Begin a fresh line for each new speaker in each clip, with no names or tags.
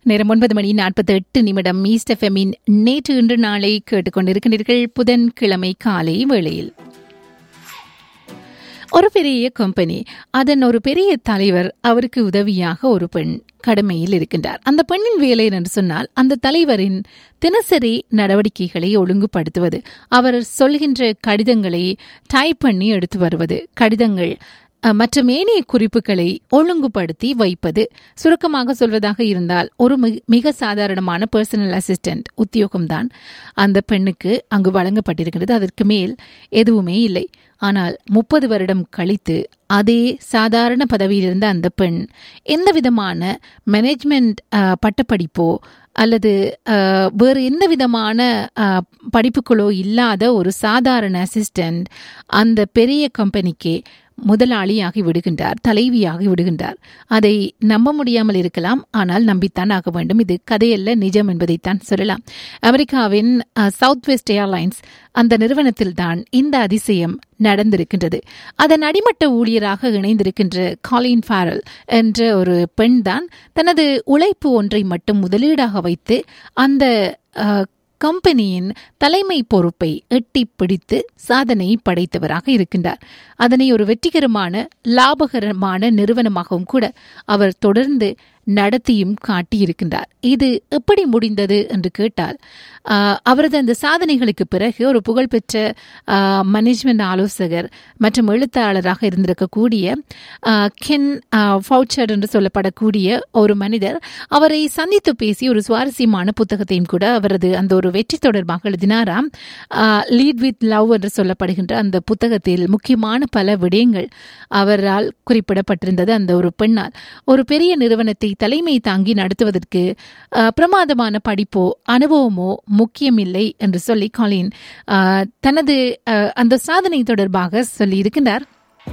நேரம் ஒன்பது மணி நாற்பத்தி எட்டு நிமிடம் ஈஸ்ட் எஃப்எம்மின் நேற்று இன்று நாளை கேட்டுக்கொண்டிருக்கிறீர்கள் புதன்கிழமை காலை வேளையில் ஒரு பெரிய கம்பெனி அதன் ஒரு பெரிய தலைவர் அவருக்கு உதவியாக ஒரு பெண் கடமையில் இருக்கின்றார் அந்த பெண்ணின் வேலை என்று சொன்னால் அந்த தலைவரின் தினசரி நடவடிக்கைகளை ஒழுங்குபடுத்துவது அவர் சொல்கின்ற கடிதங்களை டைப் பண்ணி எடுத்து வருவது கடிதங்கள் அஹ், மற்றும் ஏனைய குறிப்புகளை ஒழுங்குபடுத்தி வைப்பது சுருக்கமாக சொல்வதாக இருந்தால் ஒரு மிக- மிக சாதாரணமான பர்சனல் அசிஸ்டன்ட் உத்தியோகம்தான் அந்த பெண்ணுக்கு அங்கு வழங்கப்பட்டிருக்கிறது அதற்கு மேல் எதுவுமே இல்லை ஆனால் முப்பது வருடம் கழித்து அதே சாதாரண பதவியில் இருந்த அந்த பெண் எந்த விதமான மேனேஜ்மெண்ட் அஹ், பட்டப்படிப்போ அல்லது அஹ், வேறு எந்த விதமான அஹ், படிப்புகளோ இல்லாத ஒரு சாதாரண அசிஸ்டன்ட் அந்த பெரிய கம்பெனிக்கு முதலாளியாகி விடுகின்றார் தலைவியாகி விடுகின்றார் அதை நம்ப முடியாமல் இருக்கலாம் ஆனால் நம்பித்தான் ஆக வேண்டும் இது கதையல்ல நிஜம் என்பதைத்தான் சொல்லலாம் அமெரிக்காவின் சவுத் வெஸ்ட் ஏர்லைன்ஸ் அந்த நிறுவனத்தில்தான் இந்த அதிசயம் நடந்திருக்கின்றது அதன் அடிமட்ட ஊழியராக இணைந்திருக்கின்ற காலின் ஃபாரல் என்ற ஒரு பெண் தான் தனது உழைப்பு ஒன்றை மட்டும் முதலீடாக வைத்து அந்த அஹ், கம்பெனியின் தலைமை பொறுப்பை எட்டி பிடித்து சாதனை படைத்தவராக இருக்கின்றார் அதனை ஒரு வெற்றிகரமான லாபகரமான நிறுவனமாகவும் கூட அவர் தொடர்ந்து நடத்தியும் காட்டியிருக்கின்றார் இது எப்படி முடிந்தது என்று கேட்டால் ஆஹ், அவரது அந்த சாதனைகளுக்கு பிறகு ஒரு புகழ்பெற்ற மேனேஜ்மெண்ட் ஆலோசகர் மற்றும் எழுத்தாளராக இருந்திருக்கக்கூடிய ஆஹ், கென் ஆஹ், ஃபவுச்சர் என்று சொல்லப்படக்கூடிய ஒரு மனிதர் அவரை சந்தித்து பேசி ஒரு சுவாரஸ்யமான புத்தகத்தையும் கூட அவரது அந்த ஒரு வெற்றி தொடர்பாக எழுதினாராம் லீட் வித் லவ் என்று சொல்லப்படுகின்ற அந்த புத்தகத்தில் முக்கியமான பல விடயங்கள் அவரால் குறிப்பிடப்பட்டிருந்தது அந்த ஒரு பெண்ணால் ஒரு பெரிய நிறுவனத்தை தலைமை தாங்கி நடத்துவதற்கு அஹ், பிரமாதமான படிப்போ அனுபவமோ முக்கியமில்லை என்று சொல்லி காலின் அஹ், தனது அஹ், அந்த சாதனை தொடர்பாக சொல்லி இருக்கின்றார்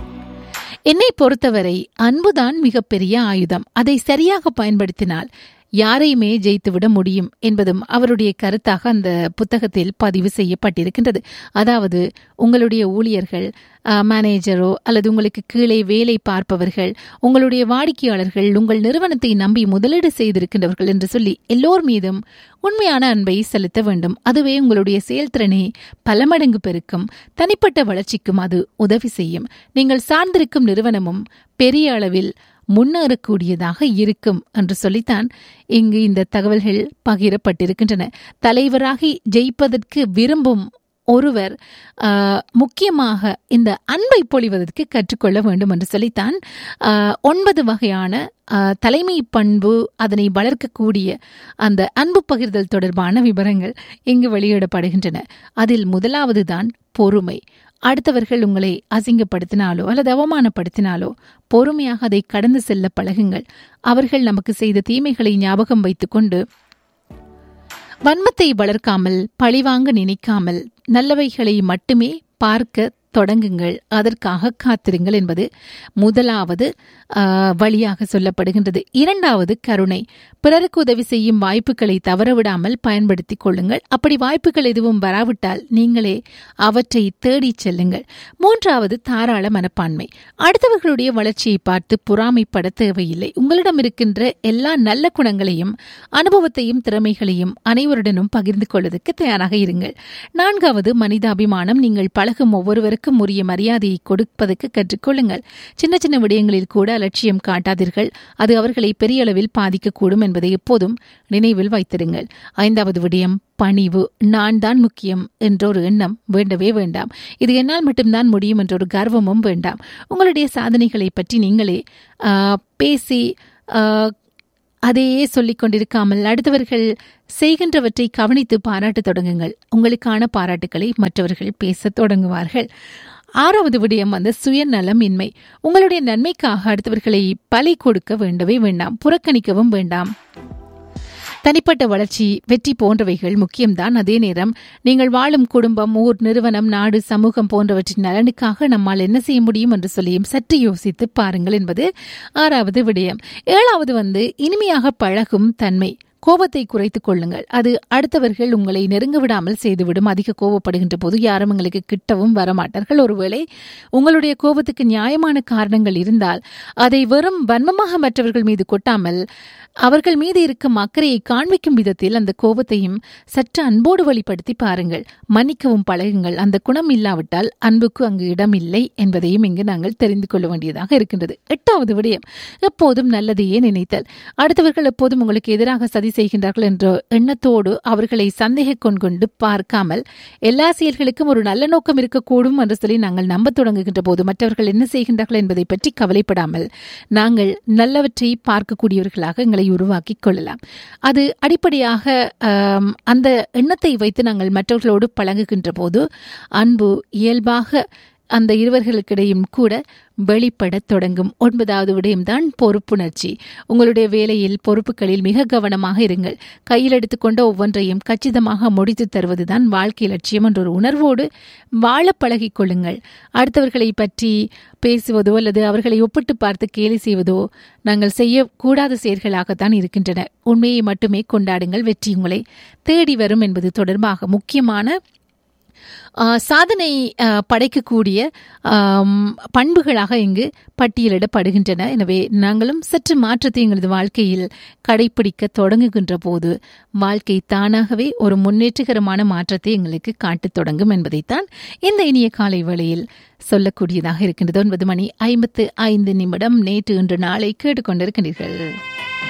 என்னை பொறுத்தவரை அன்புதான் மிகப்பெரிய ஆயுதம் அதை சரியாக பயன்படுத்தினால் யாரையுமே ஜெயித்துவிட முடியும் என்பதும் அவருடைய கருத்தாக அந்த புத்தகத்தில் பதிவு செய்யப்பட்டிருக்கின்றது அதாவது உங்களுடைய ஊழியர்கள் அஹ், மேனேஜரோ அல்லது உங்களுக்கு கீழே வேலை பார்ப்பவர்கள் உங்களுடைய வாடிக்கையாளர்கள் உங்கள் நிறுவனத்தை நம்பி முதலீடு செய்திருக்கின்றவர்கள் என்று சொல்லி எல்லோர் மீதும் உண்மையான அன்பை செலுத்த வேண்டும் அதுவே உங்களுடைய செயல்திறனை பல மடங்கு பெருக்கும் தனிப்பட்ட வளர்ச்சிக்கும் அது உதவி செய்யும் நீங்கள் சார்ந்திருக்கும் நிறுவனமும் பெரிய அளவில் முன்னேறக்கூடியதாக இருக்கும் என்று சொல்லித்தான் இங்கு இந்த தகவல்கள் பகிரப்பட்டிருக்கின்றன தலைவராகி ஜெயிப்பதற்கு விரும்பும் ஒருவர் ஆஹ், முக்கியமாக இந்த அன்பை பொழிவதற்கு கற்றுக்கொள்ள வேண்டும் என்று சொல்லித்தான் ஆஹ், ஒன்பது வகையான ஆஹ், தலைமை பண்பு அதனை வளர்க்கக்கூடிய அந்த அன்பு பகிர்தல் தொடர்பான விவரங்கள் இங்கு வெளியிடப்படுகின்றன அதில் முதலாவது தான் பொறுமை அடுத்தவர்கள் உங்களை அசிங்கப்படுத்தினாலோ அல்லது அவமானப்படுத்தினாலோ பொறுமையாக அதை கடந்து செல்ல பழகுங்கள் அவர்கள் நமக்கு செய்த தீமைகளை ஞாபகம் வைத்துக்கொண்டு வன்மத்தை வளர்க்காமல் பழிவாங்க நினைக்காமல் நல்லவைகளை மட்டுமே பார்க்க தொடங்குங்கள் அதற்காக காத்திருங்கள் என்பது முதலாவது ஆஹ், வழியாக சொல்லப்படுகின்றது இரண்டாவது கருணை பிறருக்கு உதவி செய்யும் வாய்ப்புகளை தவறவிடாமல் பயன்படுத்திக் கொள்ளுங்கள் அப்படி வாய்ப்புகள் எதுவும் வராவிட்டால் நீங்களே அவற்றை தேடிச் செல்லுங்கள் மூன்றாவது தாராள மனப்பான்மை அடுத்தவர்களுடைய வளர்ச்சியை பார்த்து பொறாமைப்பட தேவையில்லை உங்களிடம் இருக்கின்ற எல்லா நல்ல குணங்களையும் அனுபவத்தையும் திறமைகளையும் அனைவருடனும் பகிர்ந்து கொள்வதற்கு தயாராக இருங்கள் நான்காவது மனிதாபிமானம் நீங்கள் பழகும் ஒவ்வொருவருக்கும் உரிய மரியாதையை கொடுப்பதற்கு கற்றுக்கொள்ளுங்கள் சின்ன சின்ன விடயங்களில் கூட அலட்சியம் காட்டாதீர்கள் அது அவர்களை பெரிய அளவில் பாதிக்கக்கூடும் என்பதை எப்போதும் நினைவில் வைத்திருங்கள் ஐந்தாவது விடயம் பணிவு நான் தான் முக்கியம் என்ற ஒரு எண்ணம் வேண்டவே வேண்டாம் இது என்னால் மட்டும்தான் முடியும் என்ற ஒரு கர்வமும் வேண்டாம் உங்களுடைய சாதனைகளை பற்றி நீங்களே ஆ, பேசி ஆ, அதையே சொல்லிக் கொண்டிருக்காமல் அடுத்தவர்கள் செய்கின்றவற்றை கவனித்து பாராட்டத் தொடங்குங்கள் உங்களுக்கான பாராட்டுக்களை மற்றவர்கள் பேசத் தொடங்குவார்கள் ஆறாவது விடயம் வந்து சுயநலம் இன்மை உங்களுடைய நன்மைக்காக அடுத்தவர்களை பலி கொடுக்க வேண்டவே வேண்டாம் புறக்கணிக்கவும் வேண்டாம் தனிப்பட்ட வளர்ச்சி வெற்றி போன்றவைகள் முக்கியம்தான் அதே நேரம் நீங்கள் வாழும் குடும்பம் ஊர் நிறுவனம் நாடு சமூகம் போன்றவற்றின் நலனுக்காக நம்மால் என்ன செய்ய முடியும் என்று சொல்லியும் சற்று யோசித்து பாருங்கள் என்பது ஆறாவது விடயம் ஏழாவது வந்து இனிமையாக பழகும் தன்மை கோபத்தை குறைத்துக் கொள்ளுங்கள் அது அடுத்தவர்கள் உங்களை நெருங்க விடாமல் செய்துவிடும் அதிக கோபப்படுகின்ற போது யாரும் உங்களுக்கு கிட்டவும் வரமாட்டார்கள் ஒருவேளை உங்களுடைய கோபத்துக்கு நியாயமான காரணங்கள் இருந்தால் அதை வெறும் வன்மமாக மற்றவர்கள் மீது கொட்டாமல் அவர்கள் மீது இருக்கும் அக்கறையை காண்பிக்கும் விதத்தில் அந்த கோபத்தையும் சற்று அன்போடு வெளிப்படுத்தி பாருங்கள் மன்னிக்கவும் பழகுங்கள் அந்த குணம் இல்லாவிட்டால் அன்புக்கு அங்கு இடம் இல்லை என்பதையும் இங்கு நாங்கள் தெரிந்து கொள்ள வேண்டியதாக இருக்கின்றது எட்டாவது விடயம் எப்போதும் நல்லதையே நினைத்தல் அடுத்தவர்கள் எப்போதும் உங்களுக்கு எதிராக சதி செய்கின்றார்கள் என்ற எண்ணத்தோடு அவர்களை சந்தேக கொண்டு பார்க்காமல் எல்லா செயல்களுக்கும் ஒரு நல்ல நோக்கம் இருக்கக்கூடும் என்று சொல்லி நாங்கள் நம்பத் தொடங்குகின்ற போது மற்றவர்கள் என்ன செய்கின்றார்கள் என்பதை பற்றி கவலைப்படாமல் நாங்கள் நல்லவற்றை பார்க்கக்கூடியவர்களாக எங்களை உருவாக்கிக் கொள்ளலாம் அது அடிப்படையாக ஆம், அந்த எண்ணத்தை வைத்து நாங்கள் மற்றவர்களோடு பழகுகின்ற போது அன்பு இயல்பாக அந்த இருவர்களுக்கிடையும் கூட வெளிப்படத் தொடங்கும் ஒன்பதாவது விடயம்தான் பொறுப்புணர்ச்சி உங்களுடைய வேலையில் பொறுப்புகளில் மிக கவனமாக இருங்கள் கையில் எடுத்துக்கொண்ட ஒவ்வொன்றையும் கச்சிதமாக முடித்து தருவதுதான் வாழ்க்கை லட்சியம் என்ற ஒரு உணர்வோடு வாழ பழகிக் கொள்ளுங்கள் அடுத்தவர்களை பற்றி பேசுவதோ அல்லது அவர்களை ஒப்பிட்டு பார்த்து கேலி செய்வதோ நாங்கள் செய்யக்கூடாத செயல்களாகத்தான் இருக்கின்றன உண்மையை மட்டுமே கொண்டாடுங்கள் வெற்றி உங்களை தேடி வரும் என்பது தொடர்பாக முக்கியமான ஆ, சாதனை ஆ, படைக்கக்கூடிய ஆம், பண்புகளாக இங்கு பட்டியலிடப்படுகின்றன எனவே நாங்களும் சற்று மாற்றத்தை எங்களது வாழ்க்கையில் கடைபிடிக்க தொடங்குகின்ற போது வாழ்க்கை தானாகவே ஒரு முன்னேற்றகரமான மாற்றத்தை எங்களுக்கு காட்டத் தொடங்கும் என்பதைத்தான் இந்த இனிய காலை வேளையில் சொல்லக்கூடியதாக இருக்கின்றது ஒன்பது மணி ஐம்பத்து ஐந்து நிமிடம் நேற்று இன்று நாளை கேட்டுக்கொண்டிருக்கின்றீர்கள்